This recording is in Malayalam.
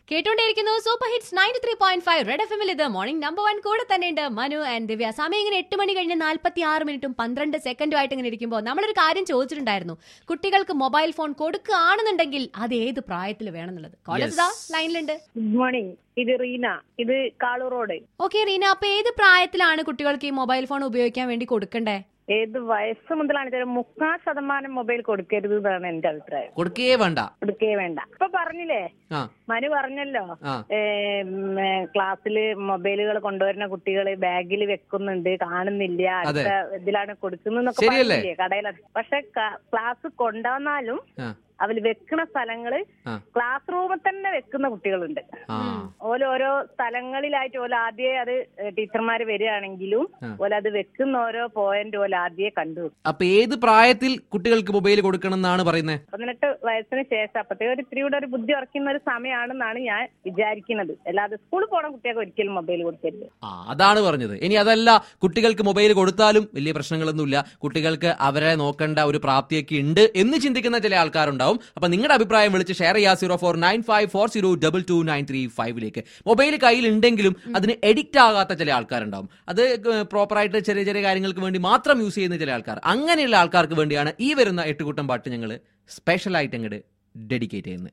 കേട്ടോണ്ടിരിക്കുന്നു super hits ninety three point five red F എമ്മിൽ ഇത് മോർണിംഗ് നമ്പർ വൺ കൂടെ തന്നെയുണ്ട് മനു ആൻഡ് ദിവ്യ സമയം ഇങ്ങനെ എട്ട് മണി കഴിഞ്ഞ് നാൽപ്പത്തി ആറ് മിനിറ്റും പന്ത്രണ്ട് സെക്കൻഡും ആയിട്ട് ഇങ്ങനെ ഇരിക്കുമ്പോൾ നമ്മളൊരു കാര്യം ചോദിച്ചിട്ടുണ്ടായിരുന്നു കുട്ടികൾക്ക് മൊബൈൽ ഫോൺ കൊടുക്കുകയാണെന്നുണ്ടെങ്കിൽ അത് ഏത് പ്രായത്തിൽ വേണമെന്നുള്ളത് കോളേജ് Yes. ലൈനിലുണ്ട് ഗുഡ് മോർണിംഗ് ഇത് റീന ഇത് കാളൂർ റോഡ് ഓക്കെ റീന അപ്പൊ ഏത് പ്രായത്തിലാണ് കുട്ടികൾക്ക് ഈ മൊബൈൽ ഫോൺ ഉപയോഗിക്കാൻ വേണ്ടി കൊടുക്കണ്ടേ ഏത് വയസ്സ് മുതലാണ് വെച്ചാൽ മുക്കാൽ ശതമാനം മൊബൈൽ കൊടുക്കരുത് എന്നാണ് എന്റെ അഭിപ്രായം കൊടുക്കേ വേണ്ട കൊടുക്കേ വേണ്ട ഇപ്പൊ പറഞ്ഞില്ലേ ആ മനു പറഞ്ഞല്ലോ ആ. ക്ലാസ്സിൽ മൊബൈലുകൾ കൊണ്ടുവരുന്ന കുട്ടികൾ ബാഗിൽ വെക്കുന്നുണ്ട് കാണുന്നില്ല അതെ. അടുത്ത ഇതിലാണ് കൊടുക്കുന്നൊക്കെ ശരിയല്ലേ? പറഞ്ഞില്ലേ കടയിലാണ് പക്ഷെ ക്ലാസ് കൊണ്ടുവന്നാലും ആ അവര് വെക്കുന്ന സ്ഥലങ്ങള് ആ. ക്ലാസ് റൂമിൽ തന്നെ വെക്കുന്ന കുട്ടികളുണ്ട് ആ ഓല ഓരോ സ്ഥലങ്ങളിലായിട്ട് ഓല ആദ്യമേ അത് ടീച്ചർമാര് വരികയാണെങ്കിലും ആ. ഓല അത് വെക്കുന്ന ഓരോ പോയിന്റ് ഓല ആദ്യമേ കണ്ടു അപ്പൊ ഏത് പ്രായത്തിൽ കുട്ടികൾക്ക് മൊബൈൽ കൊടുക്കണം എന്നാണ് പറയുന്നത് പതിനെട്ട് വയസ്സിന് ശേഷം അപ്പത്തേ ഒരു ഇത്തിരി കൂടെ ഒരു ബുദ്ധി ഉറക്കുന്ന ഒരു സമയമാണെന്നാണ് ഞാൻ വിചാരിക്കുന്നത് അല്ലാതെ സ്കൂളിൽ പോണ കുട്ടികൾക്ക് ഒരിക്കലും മൊബൈൽ കൊടുക്കരുത് ആ അതാണ് പറഞ്ഞത് ഇനി അതല്ല കുട്ടികൾക്ക് മൊബൈൽ കൊടുത്താലും വലിയ പ്രശ്നങ്ങളൊന്നുമില്ല കുട്ടികൾക്ക് അവരെ നോക്കേണ്ട ഒരു പ്രാപ്തിയൊക്കെ ഉണ്ട് എന്ന് ചിന്തിക്കുന്ന ചില ആൾക്കാരുണ്ടാവും അപ്പൊ നിങ്ങളുടെ അഭിപ്രായം വിളിച്ച് ഷെയർ ചെയ്യുക zero four nine five four zero double two nine three ഫൈവിലേക്ക് മൊബൈൽ കയ്യിലുണ്ടെങ്കിലും അതിന് എഡിക്റ്റ് ആകാത്ത ചില ആൾക്കാരുണ്ടാവും അത് പ്രോപ്പറായിട്ട് ചെറിയ ചെറിയ കാര്യങ്ങൾക്ക് വേണ്ടി മാത്രം യൂസ് ചെയ്യുന്ന ചില ആൾക്കാർ അങ്ങനെയുള്ള ആൾക്കാർക്ക് വേണ്ടിയാണ് ഈ വരുന്ന എട്ടുകൂട്ടം പാട്ട് ഞങ്ങൾ സ്പെഷ്യലായിട്ട് അങ്ങോട്ട് ഡെഡിക്കേറ്റ് ചെയ്യുന്നത്